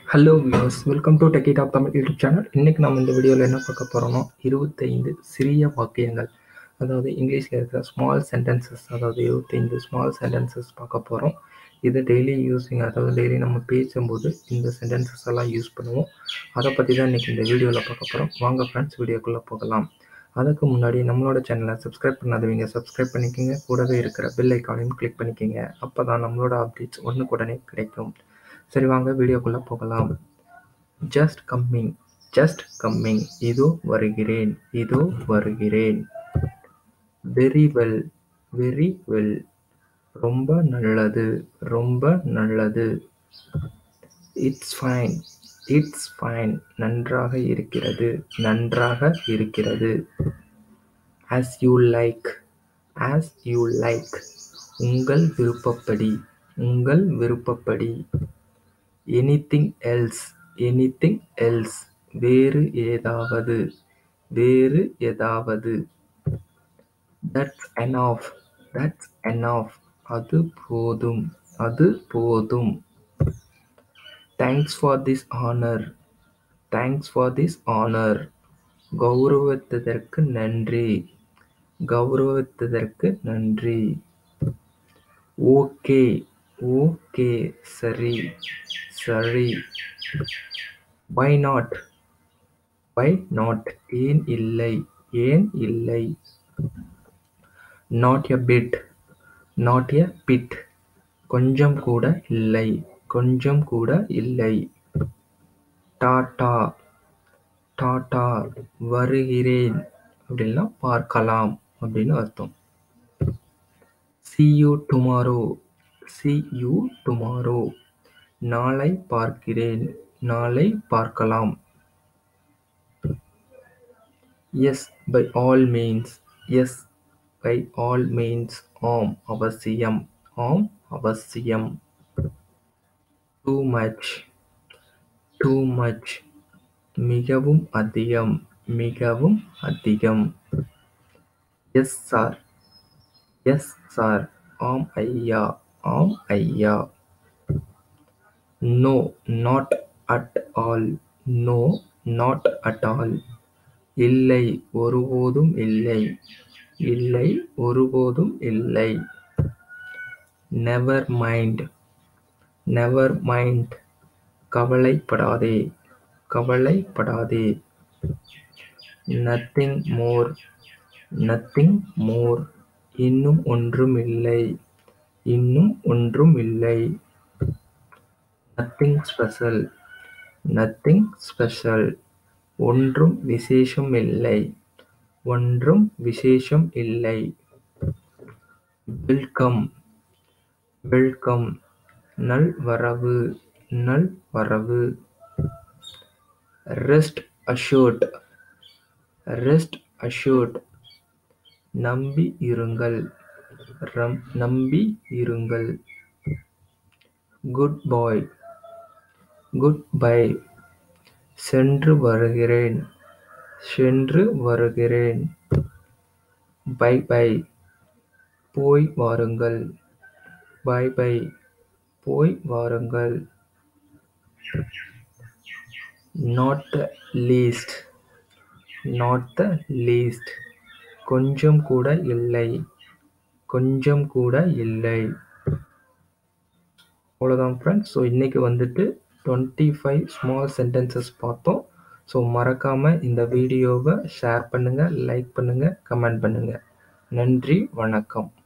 hello viewers welcome to techie top Tamil YouTube channel இன்றைக்கி நம்ம இந்த வீடியோவில் என்ன பார்க்க போகிறோம்னா இருபத்தைந்து சிறிய வாக்கியங்கள் அதாவது இங்கிலீஷில் இருக்கிற ஸ்மால் சென்டென்சஸ் அதாவது இருபத்தைந்து ஸ்மால் சென்டென்சஸ் பார்க்க போகிறோம் இது டெய்லி யூஸிங் அதாவது டெய்லி நம்ம பேசும்போது இந்த சென்டென்சஸ் எல்லாம் யூஸ் பண்ணுவோம் அதை பற்றி தான் இன்றைக்கி இந்த வீடியோவில் பார்க்க போகிறோம் வாங்க ஃப்ரெண்ட்ஸ் வீடியோக்குள்ளே போகலாம் அதுக்கு முன்னாடி நம்மளோட சேனலை சப்ஸ்கிரைப் பண்ணாதவங்க சப்ஸ்கிரைப் பண்ணிக்கோங்க கூடவே இருக்கிற பெல் ஐக்கானையும் கிளிக் பண்ணிக்கோங்க அப்போ தான் நம்மளோட அப்டேட்ஸ் ஒன்றுக்குடனே கிடைக்கும் சரி வாங்க வீடியோக்குள்ளே போகலாம் ஜஸ்ட் கம்மிங் ஜஸ்ட் கம்மிங் இதோ வருகிறேன் இதோ வருகிறேன் வெரி வெல் வெரி வெல் ரொம்ப நல்லது ரொம்ப நல்லது இட்ஸ் ஃபைன் இட்ஸ் ஃபைன் நன்றாக இருக்கிறது நன்றாக இருக்கிறது as you like as you like உங்கள் விருப்பப்படி உங்கள் விருப்பப்படி எனிதிங் எல்ஸ் எனிதிங் எல்ஸ் வேறு ஏதாவது வேறு ஏதாவது தட்ஸ் எனாஃப் தட்ஸ் எனாஃப் அது போதும் அது போதும் thanks for this honour thanks for this honour கௌரவித்ததற்கு நன்றி கௌரவித்ததற்கு நன்றி ஓகே ஓகே சரி சரி வை நாட் வை நாட் ஏன் இல்லை ஏன் இல்லை not a bit not a bit கொஞ்சம் கூட இல்லை கொஞ்சம் கூட இல்லை டாட்டா டாட்டா வருகிறேன் அப்படின்னா பார்க்கலாம் அப்படின்னு அர்த்தம் see you tomorrow see you tomorrow நாளை பார்க்கிறேன் நாளை பார்க்கலாம் yes by all means yes by all means ஆம் அவசியம் ஆம் அவசியம் டூ மச் டூ மச் மிகவும் அதிகம் மிகவும் அதிகம் எஸ் சார் எஸ் சார் ஆம் ஐயா ஆம் ஐயா no not at all no not at all இல்லை ஒருபோதும் இல்லை இல்லை ஒருபோதும் இல்லை நெவர் மைண்ட் நெவர் மைண்ட் கவலைப்படாதே கவலைப்படாதே நத்திங் மோர் நத்திங் மோர் இன்னும் ஒன்றும் இல்லை இன்னும் ஒன்றும் இல்லை நத்திங் ஸ்பெஷல் நத்திங் ஸ்பெஷல் ஒன்றும் விசேஷம் இல்லை ஒன்றும் விசேஷம் இல்லை வெல்கம் வெல்கம் நல் வரவு நல் வரவு ரெஸ்ட் அஷூர்ட் ரெஸ்ட் அஷூர்ட் நம்பி இருங்கள் ரம் நம்பி இருங்கள் குட் பாய் குட் பை சென்று வருகிறேன் சென்று வருகிறேன் பை பை போய் வாருங்கள் பை பை போய் வாருங்கள் not the least not the least கொஞ்சம் கூட இல்லை கொஞ்சம் கூட இல்லை அவ்வளோதான் ஃப்ரெண்ட்ஸ் ஸோ இன்றைக்கி வந்துட்டு டுவெண்ட்டி ஃபைவ் ஸ்மால் சென்டென்சஸ் பார்த்தோம் ஸோ மறக்காமல் இந்த வீடியோவை ஷேர் பண்ணுங்கள் லைக் பண்ணுங்கள் கமெண்ட் பண்ணுங்கள் நன்றி வணக்கம்